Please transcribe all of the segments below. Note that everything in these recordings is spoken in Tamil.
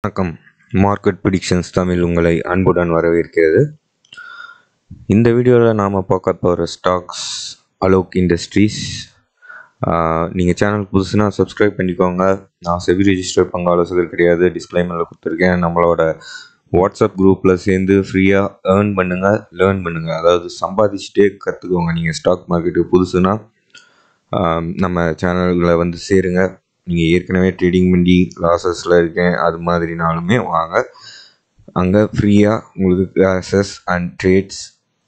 வணக்கம் மார்க்கெட் ப்ரிடிக்ஷன்ஸ் தமிழ் உங்களை அன்புடன் வரவேற்கிறது இந்த வீடியோவில் நாம் பார்க்க போகிற ஸ்டாக்ஸ் அலோக் இண்டஸ்ட்ரீஸ் நீங்கள் சேனல் புதுசுனா சப்ஸ்கிரைப் பண்ணிக்கோங்க நான் செவி ரிஜிஸ்டர் பங்கு ஆலோசகர் கிடையாது டிஸ்க்ளைமரில் கொடுத்துருக்கேன் நம்மளோட வாட்ஸ்அப் குரூப்பில் சேர்ந்து ஃப்ரீயாக ஏர்ன் பண்ணுங்கள் லேர்ன் பண்ணுங்கள் அதாவது சம்பாதிச்சுட்டே கற்றுக்கோங்க நீங்கள் ஸ்டாக் மார்க்கெட்டுக்கு புதுசுனா ஆம், நம்ம சேனலில் வந்து சேருங்க நீங்கள் ஏற்கனவே ட்ரேடிங் பண்ணி லாஸஸில் இருக்கேன் அது மாதிரினாலுமே வாங்க அங்கே ஃப்ரீயாக உங்களுக்கு classes and trades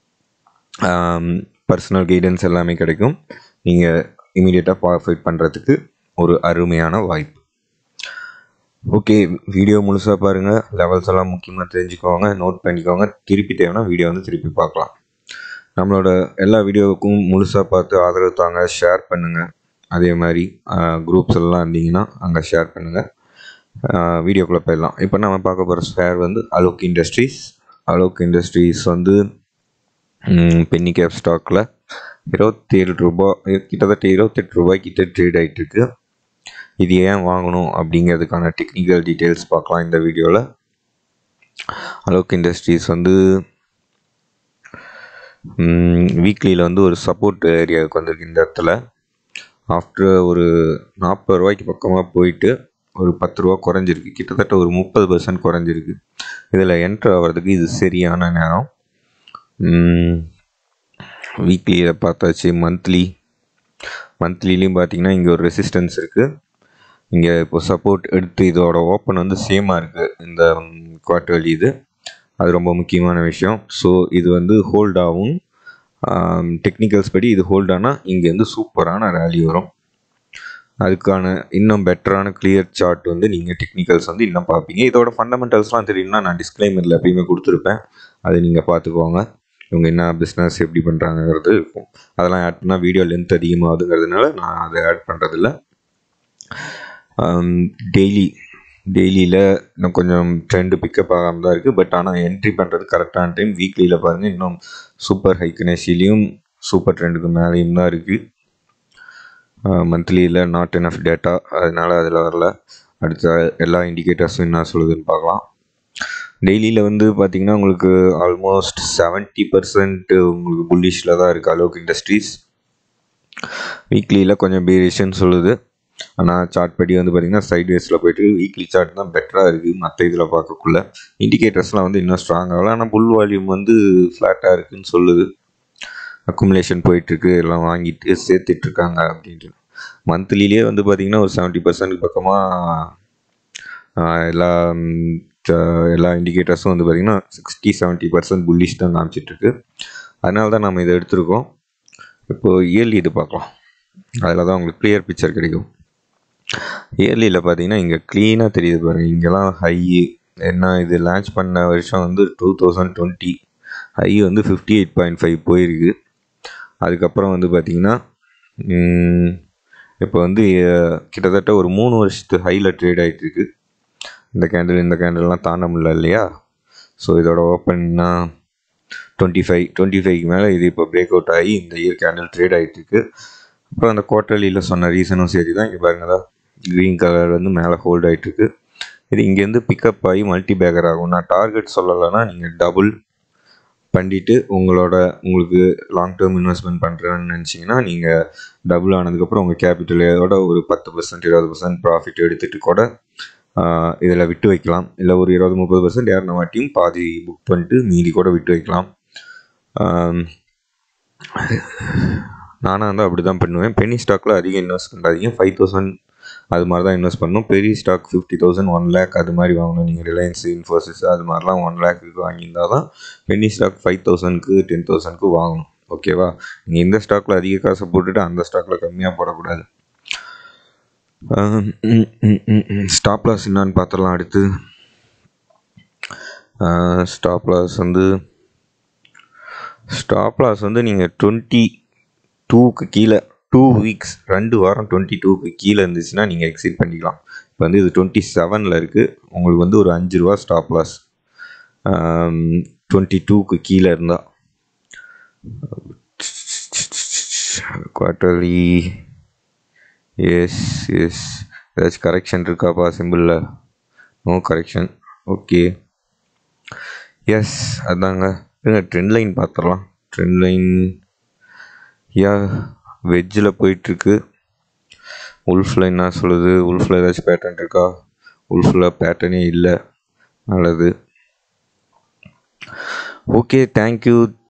personal guidance எல்லாமே கிடைக்கும் நீங்கள் இமீடியட்டாக ப்ராஃபிட் பண்ணுறதுக்கு ஒரு அருமையான வாய்ப்பு ஓகே வீடியோ முழுசாக பாருங்கள் லெவல்ஸ் எல்லாம் முக்கியமாக தெரிஞ்சுக்கோங்க நோட் பண்ணிக்கோங்க திருப்பி தேவைன்னா வீடியோ வந்து திருப்பி பார்க்கலாம் நம்மளோட எல்லா வீடியோவுக்கும் முழுசாக பார்த்து ஆதரவு தாங்க ஷேர் பண்ணுங்கள் அதே மாதிரி குரூப்ஸ் எல்லாம் இருந்தீங்கன்னா அங்கே ஷேர் பண்ணுங்கள் வீடியோக்குள்ளே போயிடலாம் இப்போ நம்ம பார்க்க போகிற ஷேர் வந்து அலோக் இண்டஸ்ட்ரீஸ் அலோக் இண்டஸ்ட்ரீஸ் வந்து பென்னி கேப் ஸ்டாக்கில் இருபத்தேழு ரூபாய் கிட்டத்தட்ட இருபத்தெட்டு ரூபாய் கிட்ட ட்ரேட் ஆகிட்டுருக்கு இது ஏன் வாங்கணும் அப்படிங்கிறதுக்கான டெக்னிக்கல் டீட்டெயில்ஸ் பார்க்கலாம் இந்த வீடியோவில் அலோக் இண்டஸ்ட்ரீஸ் வந்து வீக்லியில் வந்து ஒரு சப்போர்ட் ஏரியாவுக்கு வந்திருக்கு இந்த இடத்துல ஆஃப்டர் ஒரு நாற்பது ரூபாய்க்கு பக்கமாக போயிட்டு ஒரு பத்து ரூபா குறைஞ்சிருக்கு கிட்டத்தட்ட ஒரு முப்பது பர்சன்ட் குறைஞ்சிருக்கு இதில் என்ட்ரு ஆகிறதுக்கு இது சரியான நேரம் வீக்லியில் பார்த்தாச்சு மந்த்லி மந்த்லிலையும் பார்த்தீங்கன்னா இங்கே ஒரு ரெசிஸ்டன்ஸ் இருக்குது இங்கே இப்போ சப்போர்ட் எடுத்து இதோட ஓப்பன் வந்து சேமாக இருக்குது இந்த குவார்டர்லி இது அது ரொம்ப முக்கியமான விஷயம் ஸோ இது வந்து ஹோல்ட் ஆகும் டெக்னிக்கல்ஸ் படி இது ஹோல்ட் ஆனால் இங்கேருந்து சூப்பரான ரேலி வரும் அதுக்கான இன்னும் பெட்டரான கிளியர் சார்ட் வந்து நீங்கள் டெக்னிக்கல்ஸ் வந்து இன்னும் பார்ப்பீங்க இதோட ஃபண்டமெண்டல்ஸ்லாம் தெரியும்னா நான் டிஸ்க்ளைமரில் எப்பயுமே கொடுத்துருப்பேன் அதை நீங்கள் பார்த்துக்கோங்க இவங்க என்ன பிஸ்னஸ் எப்படி பண்ணுறாங்கிறது இருக்கும் அதெல்லாம் ஆட் பண்ணால் வீடியோ லென்த் அதிகமாகுதுங்கிறதுனால நான் அதை ஆட் பண்ணுறதில்ல டெய்லி டெய்லியில் இன்னும் கொஞ்சம் ட்ரெண்டு பிக்கப் ஆகாமல் தான் இருக்குது பட் ஆனால் என்ட்ரி பண்ணுறது கரெக்டான டைம் வீக்லியில் பாருங்கள் இன்னும் சூப்பர் ஹைக்கனேசிலையும் சூப்பர் ட்ரெண்டுக்கு மேலேயும் தான் இருக்குது மந்த்லியில் நாட் எனஃப் டேட்டா அதனால் அதில் வரல அடுத்த எல்லா இண்டிகேட்டர்ஸும் என்ன சொல்லுதுன்னு பார்க்கலாம் டெய்லியில் வந்து பார்த்திங்கன்னா உங்களுக்கு ஆல்மோஸ்ட் செவன்ட்டி பர்சன்ட் உங்களுக்கு புல்லிஷில் தான் இருக்குது அலோக் இண்டஸ்ட்ரீஸ் வீக்லியில் கொஞ்சம் பேரியேஷன் சொல்லுது ஆனால் சார்ட் படி வந்து பார்த்திங்கன்னா சைட் வேஸில் போயிட்டு வீக்லி சார்ட் தான் பெட்டராக இருக்குது மற்ற இதில் பார்க்கக்குள்ள இண்டிகேட்டர்ஸ்லாம் வந்து இன்னும் ஸ்ட்ராங் ஆகல ஆனால் புல் வால்யூம் வந்து ஃப்ளாட்டாக இருக்குதுன்னு சொல்லுது அக்குமுலேஷன் போயிட்டுருக்கு எல்லாம் வாங்கிட்டு சேர்த்துட்ருக்காங்க அப்படின்ட்டு மந்த்லிலேயே வந்து பார்த்திங்கன்னா ஒரு செவன்ட்டி பர்சன்ட் பக்கமாக எல்லா ம், த- எல்லா இண்டிகேட்டர்ஸும் வந்து பார்த்திங்கன்னா சிக்ஸ்டி செவன்ட்டி பர்சன்ட் புல்லிஷ் தான் காமிச்சிட்ருக்கு அதனால தான் நம்ம இதை எடுத்திருக்கோம் இப்போது இயர்லி இது பார்க்கலாம் அதில் தான் உங்களுக்கு கிளியர் பிக்சர் கிடைக்கும் இயர்லியில் பார்த்தீங்கன்னா இங்கே க்ளீனாக தெரியுது பாருங்கள் இங்கெல்லாம் ஹை என்ன இது லான்ச் பண்ண வருஷம் வந்து டூ தௌசண்ட் டுவெண்ட்டி ஹை வந்து ஃபிஃப்டி எயிட் பாயிண்ட் ஃபைவ் போயிருக்கு அதுக்கப்புறம் வந்து பார்த்திங்கன்னா இப்போ வந்து அஹ், கிட்டத்தட்ட ஒரு மூணு வருஷத்து ஹையில் ட்ரேட் ஆகிட்டு இருக்கு இந்த கேண்டில் இந்த கேண்டில்லாம் தாண்ட முடியல இல்லையா ஸோ இதோட ஓப்பன்னா டுவெண்ட்டி ஃபைவ் டுவெண்ட்டி ஃபைவ்க்கு மேலே இது இப்போ பிரேக் அவுட் ஆகி இந்த இயர் கேண்டில் ட்ரேட் ஆகிட்டு இருக்கு அப்புறம் அந்த குவார்டர்லியில் சொன்ன ரீசனும் சரி தான் இங்கே பாருங்க க்ரீன் கலர் வந்து மேலே ஹோல்ட் ஆகிட்டு இருக்கு இது இங்கேருந்து பிக்கப் ஆகி மல்டி பேக்கர் ஆகும் நான் டார்கெட் சொல்லலைன்னா நீங்கள் டபுள் பண்ணிட்டு உங்களோட உங்களுக்கு லாங் டேர்ம் இன்வெஸ்ட்மெண்ட் பண்ணுறேன்னு நினச்சிங்கன்னா நீங்கள் டபுள் ஆனதுக்கப்புறம் உங்கள் கேபிட்டலோட ஒரு பத்து பர்சன்ட் இருபது பர்சன்ட் ப்ராஃபிட் எடுத்துகிட்டு கூட இதில் விட்டு வைக்கலாம் இல்லை ஒரு இருபது முப்பது பர்சன்ட் யாருன வாட்டியும் பாதி புக் பண்ணிட்டு மீதி கூட விட்டு வைக்கலாம் ஆம், நானாக இருந்தால் அப்படி தான் பண்ணுவேன் பெனி ஸ்டாக்கில் அதிகம் இன்வெஸ்ட் பண்ணாதீங்க ஃபைவ் தௌசண்ட் அது மாதிரி தான் இன்வெஸ்ட் பண்ணணும் பெரிய stock fifty thousand one lakh அது மாதிரி வாங்கணும் நீங்கள் ரிலையன்ஸ் இன்ஃபோசிஸ் அது மாதிரிலாம் ஒன் லேக்குக்கு வாங்கியிருந்தால் தான் பென்னி ஸ்டாக் ஃபைவ் தௌசண்ட்க்கு டென் தௌசண்ட்க்கு வாங்கணும் ஓகேவா நீங்கள் இந்த ஸ்டாக்கில் அதிக காசை போட்டுட்டு அந்த ஸ்டாக்கில் கம்மியாக போடக்கூடாது ஸ்டாப் லாஸ் என்னான்னு பார்த்துடலாம் அடுத்து ஸ்டாப் லாஸ் வந்து ஸ்டாப் லாஸ் வந்து நீங்கள் டுவெண்ட்டி டூக்கு கீழே டூ வீக்ஸ் ரெண்டு வாரம் டுவெண்ட்டி டூக்கு கீழே இருந்துச்சுன்னா நீங்கள் எக்ஸிட் பண்ணிக்கலாம் இப்போ வந்து இது டுவெண்ட்டி செவனில் இருக்குது உங்களுக்கு வந்து ஒரு அஞ்சு ரூபா ஸ்டாப் லாஸ் டுவெண்ட்டி டூக்கு கீழே இருந்தால் குவார்டர்லி எஸ் எஸ் ஏதாச்சும் கரெக்ஷன் இருக்காப்பா சிம்பிளில் நோ கரெக்ஷன் ஓகே எஸ் அதாங்க ட்ரெண்ட் லைன் பார்த்துடலாம் ட்ரெண்ட் லைன் யா வெஜ்ஜில் போயிட்டுருக்கு உல்ஃபில் என்ன சொல்லுது உல்ஃபில் ஏதாச்சும் பேட்டர்ன் இருக்கா உல்ஃபில் பேட்டர்னே இல்லை நல்லது ஓகே தேங்க்யூ